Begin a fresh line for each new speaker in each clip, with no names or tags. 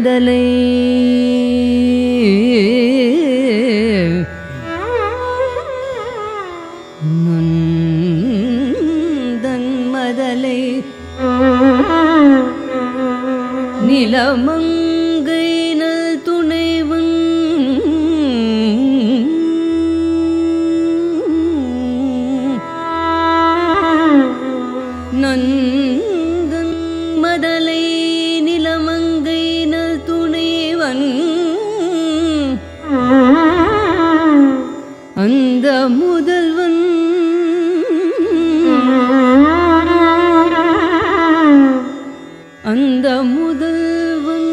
மதலை நொந்தன் மதலை நிலமங்கை நல் துணைவன் நந்தன் மதலை நிலமங்கை நல் துணைவன் அந்த முதல்வன் அந்த முதல்வன்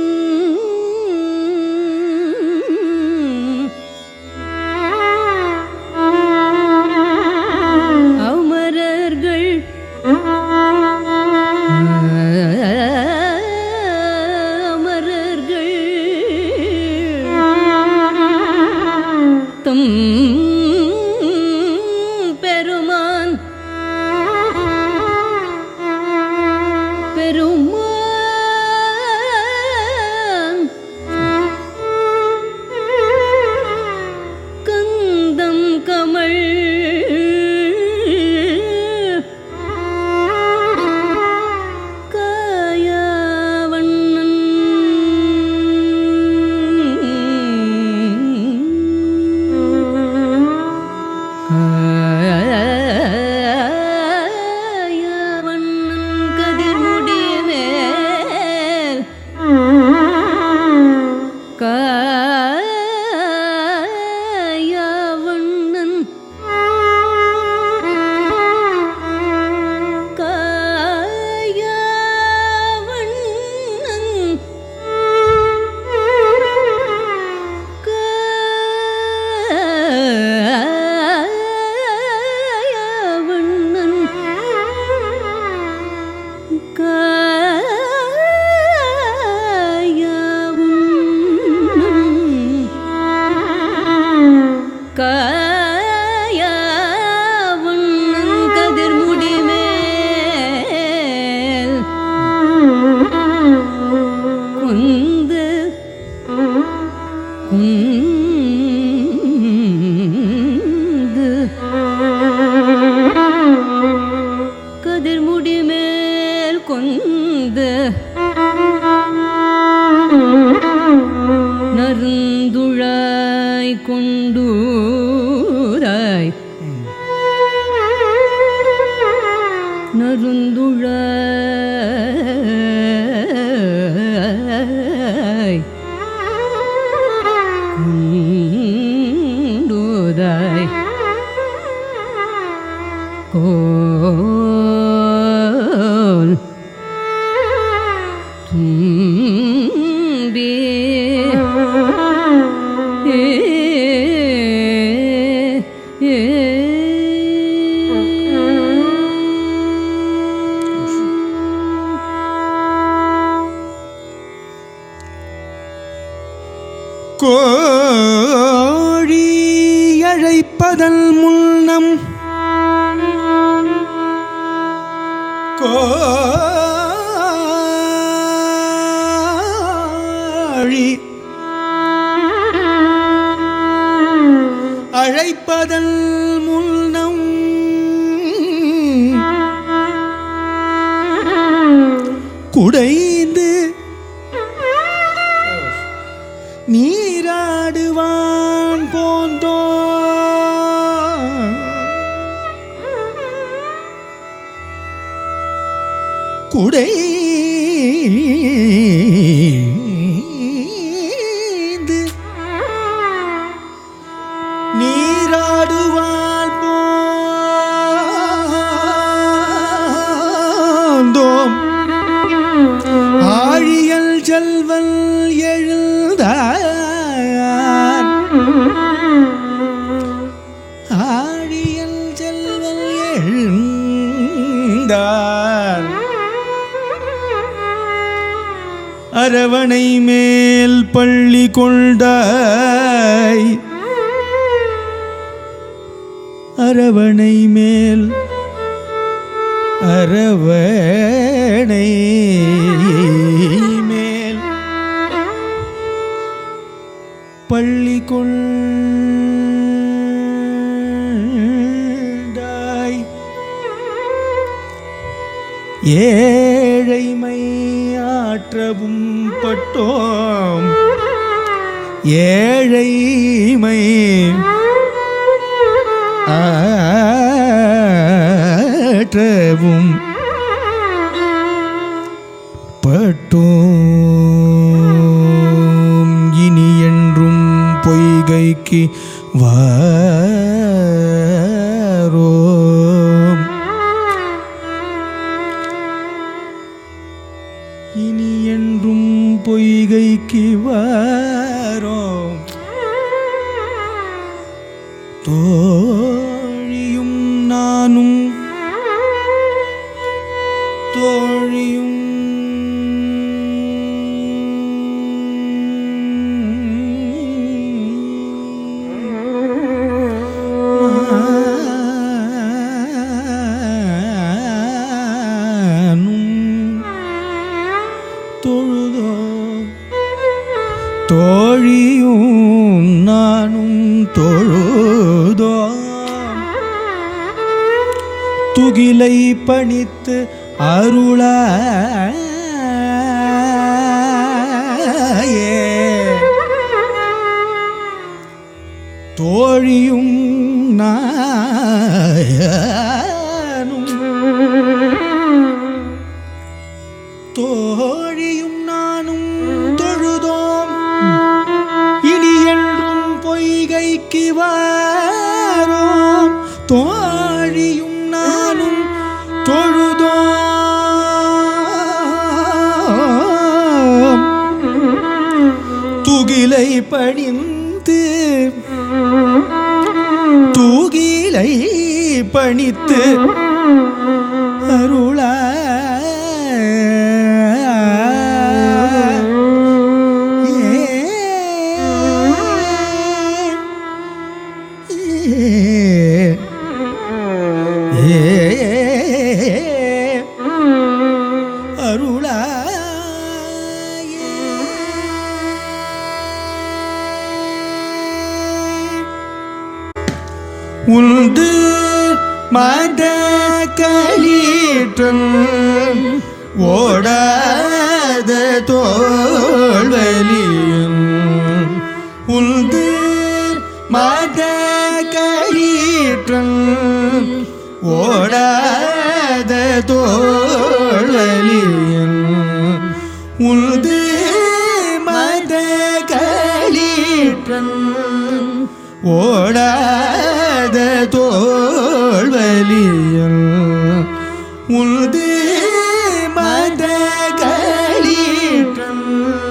அமரர்கள் அமரர்கள் தம் பெருமான் பெருமான் கந்தம் கமழ் காயவண்ணன் காயவண்ணன் கதிர்முடி மேல் காயவண்ணன் காயவண்ணன் காயவண்ணன் காயவண்ணன் கதிர்முடி மேல் குந்து குந்து கதிர்முடி மேல் கொந்து நருந்துழாய் கொண்டூராய் நருந்துழாய் கொண்டூராய் கோல் தும்பி ஏ ஏ
கோழி அழைப்பதன் முன்னம் கோழி அழைப்பதன் முன்னம் குடைந்து நீராடுவான் போந்தோ குடை நீராடுவான் போந்தோம் ஆழியல் செல்வல் எழுந்தார் ஆழியல் செல்வல் எழுந்தார் அரவணை மேல் பள்ளி கொண்டாய் அரவணை மேல் அரவணை மேல் ஏழைமை ஆற்றவும் பட்டோம் ஏழைமை ஆற்றவும் பட்டோம் இனி என்றும் பொய்கைக்கு வாரோம் இனி என்றும் பொய்கைக்கு வாரோம் தோழியும் நானும் தோழியும் நானும் தொழுதோ தோழியும் நானும் தொழுதோ துகிலை பணித்து அருளாயே தோழியும் நானும் தோழியும் நானும் தொழுதோம் இனி என்றும் பொய்கைக்கு வாரோம் தோழியும் நானும் தொழுதோம் துகிலை பணிந்து தூகிலை பணித்து அருளா உண்டு மத களீற்றல் ஓடாத தோல்வலியும் உண்டு மத களீற்றல் ஓடாத தோல்வலியும் உண்டு மத களீற்றல் ஓடாத தோல்வலியும் உள்து மத களீற்றம்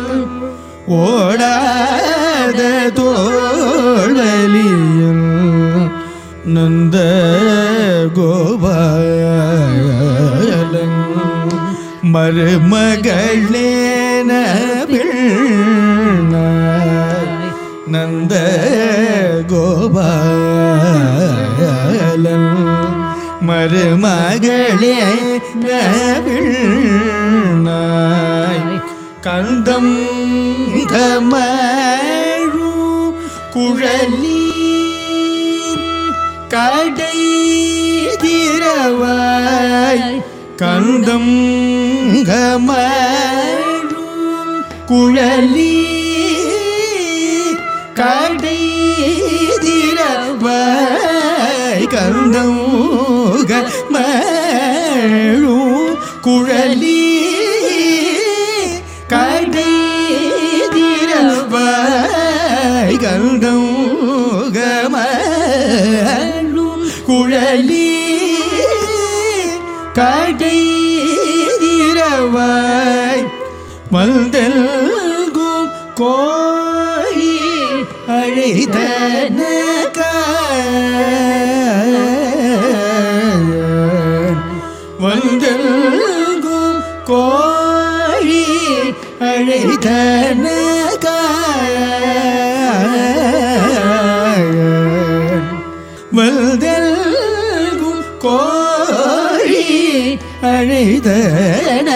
ஓடாத தோல்வலியும் நந்த கோபாலன் மருமகளேன பிள்ளாய் நந்த கோபாலன் மருமகளே நவிழ்நாய் கந்தம் கமழு குழலி கடை திரவாய் கந்தம் கமழு குழலி கடை திரவாய் கந்தம் கமழு குழலி கடை திரவாய் கந்தம் கமழு குழலி கடை திரவாய் வந்தல்கும் கோழி அழைதன வந்தல்கும் கோழி அழைதன வல்தல்கும் கோழி அழைதன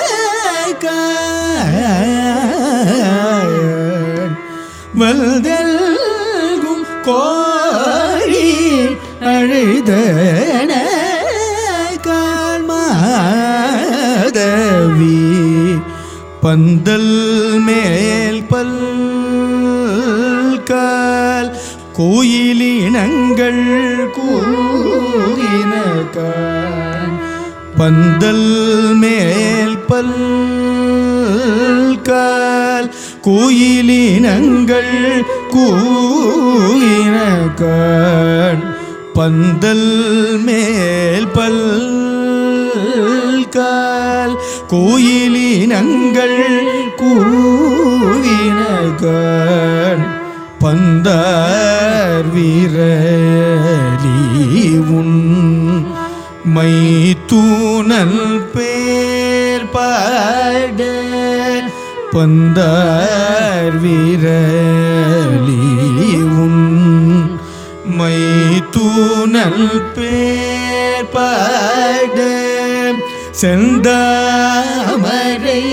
வல்தல்கும் கோழி அழைதன கால்மான் பந்தல் மேல் பல்கால் கோயிலினங்கள் கூறினகான் பந்தல் மேல் பல்கால் கோயிலினங்கள் கூறினகான் பந்தல் மேல் பல்கால் கோயிலினங்கள் கூவினகான் பந்தார் வீரலி உன் மைத்தூனல் பேர் பாட பந்தார் வீரலி உன் மைத்தூனல் பேர் பாட செந்தாமரை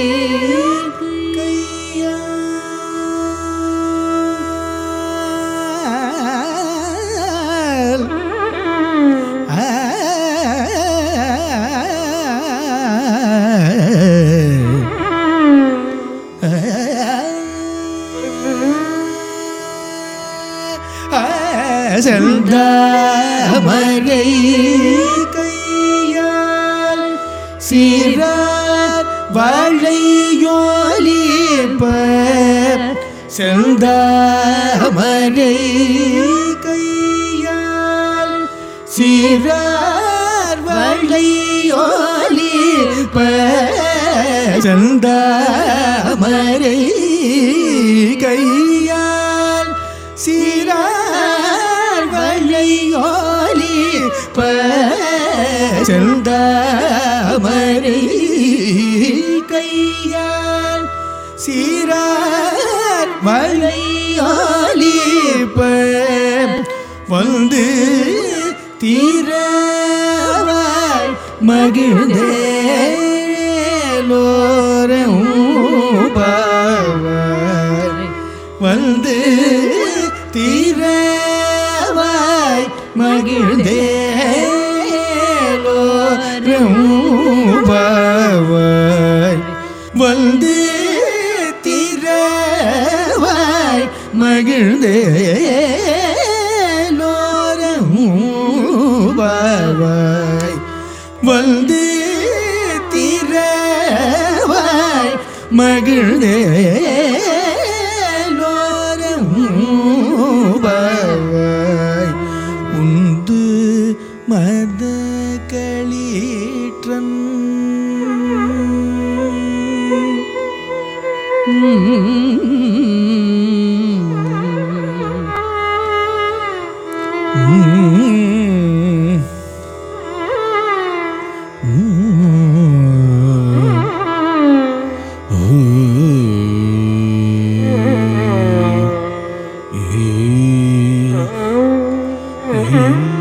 கையால் செந்தாமரை கையால் சீரார் வாழையோலிப்ப செந்தாமரை கையால் சீரார் வாழையோலிப்ப செந்தாமரை கையால் சீரார் வளையோலி செந்தாமரை கையால் சீரார் வளையோலி வந்து தீரவாய் மகிழ்ந்தேலோரம் பாவாய் வந்து தீரவாய் மகிழ்ந்தேலோரம் பாவாய் வந்து தீரவாய் மகிழ்ந்தேலோரம் பாவாய் வந்து தீரவாய் மகிழ்ந்தேலோரம் பாவாய் உந்து மத களீற்றன் Mm. Mm.